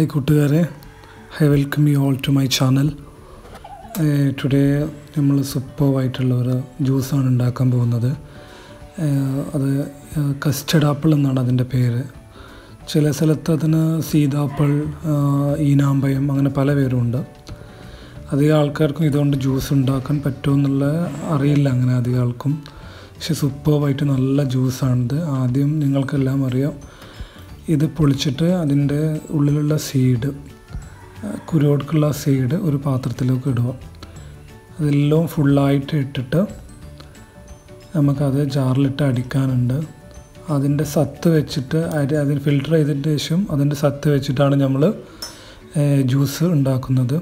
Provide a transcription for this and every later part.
hi കൂട്ടുകാരെ I welcome you all to my channel today നമ്മൾ സൂപ്പർവായിട്ടുള്ള ഒരു ജ്യൂസാണ് ഉണ്ടാക്കാൻ പോകുന്നത് ഏഹ് അത് കസ്റ്റഡ് ആപ്പിൾ എന്നാണ് അതിൻ്റെ പേര് ചില സ്ഥലത്ത് അതിന് സീതാപ്പിൾ ആഹ് ഈനാമ്പയം അങ്ങനെ പല പേരുമുണ്ട് അധികം ആൾക്കാർക്കും ഇതുകൊണ്ട് ജ്യൂസ് ഉണ്ടാക്കാൻ പറ്റുമെന്നുള്ള അറിയില്ല അങ്ങനെ അധികം ആൾക്കും പക്ഷെ സൂപ്പർവായിട്ട് നല്ല ജ്യൂസാണിത് ആദ്യം നിങ്ങൾക്കെല്ലാം അറിയാം ഇത് പൊളിച്ചിട്ട് അതിൻ്റെ ഉള്ളിലുള്ള സീഡ് കുരുവോടുക്കുള്ള സീഡ് ഒരു പാത്രത്തിലേക്ക് ഇടുക അതെല്ലാം ഫുള്ളായിട്ട് ഇട്ടിട്ട് നമുക്കത് ജാറിലിട്ട് അടിക്കാനുണ്ട് അതിൻ്റെ സത്ത് വെച്ചിട്ട് അരി അതിന് ഫിൽട്ടർ ചെയ്തതിന് ശേഷം അതിൻ്റെ സത്ത് വെച്ചിട്ടാണ് നമ്മൾ ജ്യൂസ് ഉണ്ടാക്കുന്നത്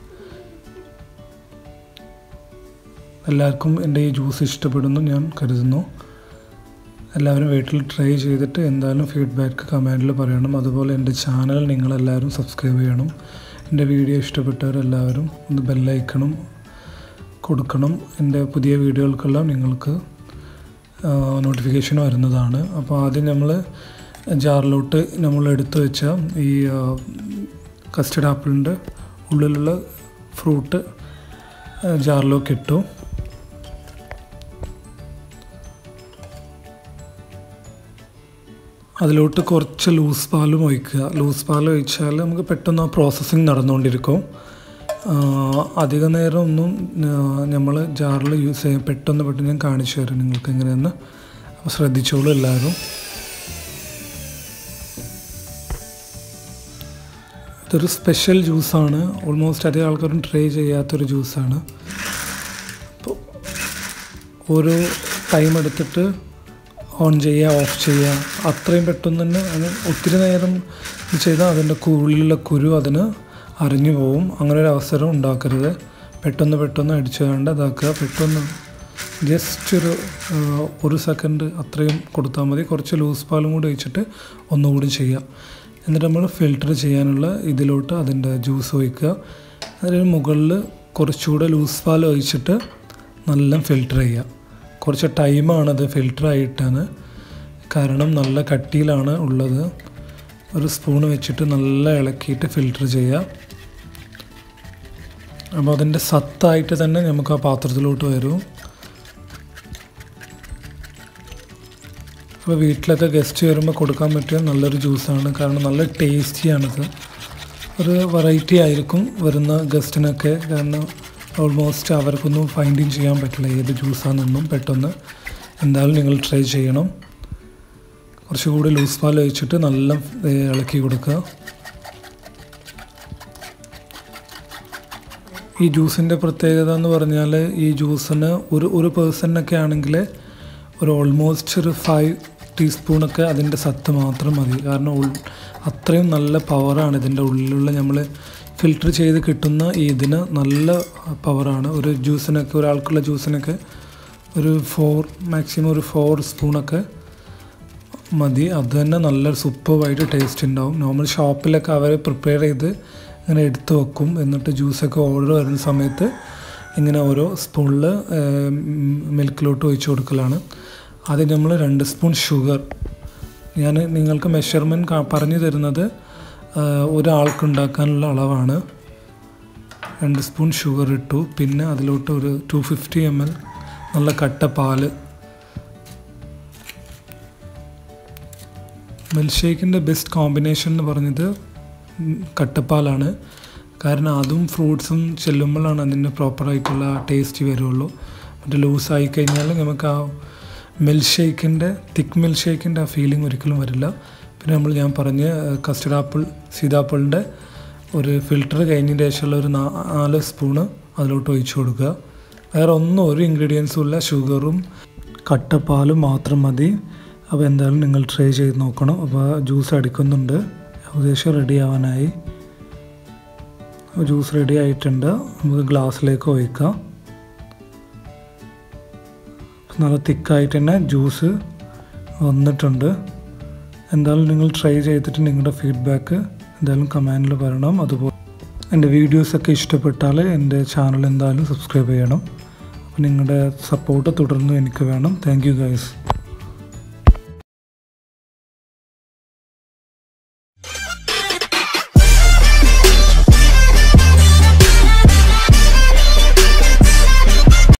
എല്ലാവർക്കും എൻ്റെ ഈ ജ്യൂസ് ഇഷ്ടപ്പെടുന്നു ഞാൻ കരുതുന്നു എല്ലാവരും വീട്ടിൽ ട്രൈ ചെയ്തിട്ട് എന്തായാലും ഫീഡ്ബാക്ക് കമൻറ്റിൽ പറയണം അതുപോലെ എൻ്റെ ചാനൽ നിങ്ങളെല്ലാവരും സബ്സ്ക്രൈബ് ചെയ്യണം എൻ്റെ വീഡിയോ ഇഷ്ടപ്പെട്ടവരെല്ലാവരും ഒന്ന് ബെല്ലൈക്കണം കൊടുക്കണം എൻ്റെ പുതിയ വീഡിയോകൾക്കെല്ലാം നിങ്ങൾക്ക് നോട്ടിഫിക്കേഷൻ വരുന്നതാണ് അപ്പോൾ ആദ്യം നമ്മൾ ജാറിലോട്ട് നമ്മൾ എടുത്തു വെച്ച ഈ കസ്റ്റഡ് ആപ്പിളിൻ്റെ ഉള്ളിലുള്ള ഫ്രൂട്ട് ജാറിലേക്ക് ഇട്ടു അതിലോട്ട് കുറച്ച് ലൂസ് പാലും ഒഴിക്കുക ലൂസ് പാൽ ഒഴിച്ചാൽ നമുക്ക് പെട്ടെന്ന് ആ പ്രോസസ്സിങ് നടന്നുകൊണ്ടിരിക്കും അധിക നേരം ഒന്നും നമ്മൾ ജാറിൽ യൂസ് ചെയ്യാൻ പെട്ടെന്ന് പെട്ടെന്ന് ഞാൻ കാണിച്ചു തരാം നിങ്ങൾക്ക് എങ്ങനെയെന്ന് അപ്പോൾ ശ്രദ്ധിച്ചോളൂ എല്ലാവരും ഇതൊരു സ്പെഷ്യൽ ജ്യൂസാണ് ഓൾമോസ്റ്റ് അധികം ആൾക്കാരും ട്രൈ ചെയ്യാത്തൊരു ജ്യൂസാണ് അപ്പോൾ ഓരോ ടൈം എടുത്തിട്ട് ഓൺ ചെയ്യുക ഓഫ് ചെയ്യുക അത്രയും പെട്ടെന്ന് തന്നെ അത് ഒത്തിരി നേരം ചെയ്താൽ അതിൻ്റെ ഉള്ളിലുള്ള കുരു അതിന് അരിഞ്ഞു പോവും അങ്ങനെ ഒരു അവസരം ഉണ്ടാക്കരുത് പെട്ടെന്ന് പെട്ടെന്ന് അടിച്ചു വേണ്ട ഇതാക്കുക പെട്ടെന്ന് ജസ്റ്റ് ഒരു ഒരു സെക്കൻഡ് അത്രയും കൊടുത്താൽ മതി കുറച്ച് ലൂസ് പാലും കൂടി ഒഴിച്ചിട്ട് ഒന്നുകൂടി ചെയ്യുക എന്നിട്ട് നമ്മൾ ഫിൽട്ടർ ചെയ്യാനുള്ള ഇതിലോട്ട് അതിൻ്റെ ജ്യൂസ് ഒഴിക്കുക അതിന് മുകളിൽ കുറച്ചുകൂടെ ലൂസ് പാൽ ഒഴിച്ചിട്ട് നല്ല ഫിൽട്ടർ ചെയ്യുക കുറച്ച് ടൈമാണത് ഫിൽട്ടർ ആയിട്ടാണ് കാരണം നല്ല കട്ടിയിലാണ് ഉള്ളത് ഒരു സ്പൂൺ വെച്ചിട്ട് നല്ല ഇളക്കിയിട്ട് ഫിൽട്ടർ ചെയ്യുക അപ്പോൾ അതിൻ്റെ സത്തായിട്ട് തന്നെ നമുക്ക് ആ പാത്രത്തിലോട്ട് വരും അപ്പോൾ വീട്ടിലൊക്കെ ഗസ്റ്റ് വരുമ്പോൾ കൊടുക്കാൻ പറ്റിയ നല്ലൊരു ജ്യൂസാണ് കാരണം നല്ല ടേസ്റ്റിയാണിത് ഒരു വെറൈറ്റി ആയിരിക്കും വരുന്ന ഗസ്റ്റിനൊക്കെ കാരണം ഓൾമോസ്റ്റ് അവർക്കൊന്നും ഫൈൻഡിങ് ചെയ്യാൻ പറ്റില്ല ഏത് ജ്യൂസാണെന്നൊന്നും പെട്ടെന്ന് എന്തായാലും നിങ്ങൾ ട്രൈ ചെയ്യണം കുറച്ചുകൂടി ലൂസ് പാൽ ഒഴിച്ചിട്ട് നല്ല ഇളക്കി കൊടുക്കുക ഈ ജ്യൂസിൻ്റെ പ്രത്യേകത എന്ന് പറഞ്ഞാൽ ഈ ജ്യൂസിന് ഒരു ഒരു പേഴ്സണിനൊക്കെ ആണെങ്കിൽ ഒരു ഓൾമോസ്റ്റ് ഒരു ഫൈവ് ടീസ്പൂണൊക്കെ അതിൻ്റെ സത്ത് മാത്രം മതി കാരണം അത്രയും നല്ല പവറാണ് ഇതിൻ്റെ ഉള്ളിലുള്ള നമ്മൾ ഫിൽട്ടർ ചെയ്ത് കിട്ടുന്ന ഈ ഇതിന് നല്ല പവറാണ് ഒരു ജ്യൂസിനൊക്കെ ഒരാൾക്കുള്ള ജ്യൂസിനൊക്കെ ഒരു ഫോർ മാക്സിമം ഒരു ഫോർ സ്പൂണൊക്കെ മതി അത് തന്നെ നല്ല സൂപ്പർവായിട്ട് ടേസ്റ്റ് ഉണ്ടാവും നോർമൽ ഷോപ്പിലൊക്കെ അവർ പ്രിപ്പയർ ചെയ്ത് ഇങ്ങനെ എടുത്ത് വെക്കും എന്നിട്ട് ജ്യൂസൊക്കെ ഓർഡർ വരുന്ന സമയത്ത് ഇങ്ങനെ ഓരോ സ്പൂണിൽ മിൽക്കിലോട്ട് ഒഴിച്ച് കൊടുക്കലാണ് ആദ്യം നമ്മൾ രണ്ട് സ്പൂൺ ഷുഗർ ഞാൻ നിങ്ങൾക്ക് മെഷർമെൻറ്റ് പറഞ്ഞു തരുന്നത് ഒരാൾക്ക് ഉണ്ടാക്കാനുള്ള അളവാണ് രണ്ട് സ്പൂൺ ഷുഗർ ഇട്ടു പിന്നെ അതിലോട്ട് ഒരു ടു ഫിഫ്റ്റി എം എൽ നല്ല കട്ട പാല് മിൽക്ക് ഷേക്കിൻ്റെ ബെസ്റ്റ് കോമ്പിനേഷൻ എന്ന് പറഞ്ഞത് കട്ടപ്പാലാണ് കാരണം അതും ഫ്രൂട്ട്സും ചെല്ലുമ്പോഴാണ് അതിൻ്റെ പ്രോപ്പറായിട്ടുള്ള ടേസ്റ്റ് വരുള്ളൂ മറ്റേ ലൂസായി കഴിഞ്ഞാൽ നമുക്ക് ആ മിൽക്ക് ഷേക്കിൻ്റെ തിക്ക് മിൽക്ക് ഷേക്കിൻ്റെ ആ ഫീലിംഗ് ഒരിക്കലും വരില്ല പിന്നെ നമ്മൾ ഞാൻ പറഞ്ഞ കസ്റ്റഡ് ആപ്പിൾ സീതാപ്പിളിൻ്റെ ഒരു ഫിൽട്ടർ കഴിഞ്ഞതിന് ശേഷമുള്ള ഒരു നാല് സ്പൂണ് അതിലോട്ട് ഒഴിച്ചു കൊടുക്കുക വേറെ ഒന്നും ഒരു ഇൻഗ്രീഡിയൻസും ഇല്ല ഷുഗറും കട്ടപ്പാലും മാത്രം മതി അപ്പോൾ എന്തായാലും നിങ്ങൾ ട്രൈ ചെയ്ത് നോക്കണം അപ്പോൾ ജ്യൂസ് അടിക്കുന്നുണ്ട് ഏകദേശം റെഡി ആവാനായി ജ്യൂസ് റെഡി ആയിട്ടുണ്ട് നമുക്ക് ഗ്ലാസ്സിലേക്ക് ഒഴിക്കാം നല്ല തിക്കായിട്ട് തന്നെ ജ്യൂസ് വന്നിട്ടുണ്ട് എന്തായാലും നിങ്ങൾ ട്രൈ ചെയ്തിട്ട് നിങ്ങളുടെ ഫീഡ്ബാക്ക് എന്തായാലും കമൻറ്റിൽ പറയണം അതുപോലെ എൻ്റെ വീഡിയോസൊക്കെ ഇഷ്ടപ്പെട്ടാൽ എൻ്റെ ചാനൽ എന്തായാലും സബ്സ്ക്രൈബ് ചെയ്യണം അപ്പോൾ നിങ്ങളുടെ സപ്പോർട്ട് തുടർന്ന് എനിക്ക് വേണം താങ്ക് യു ഗൈസ്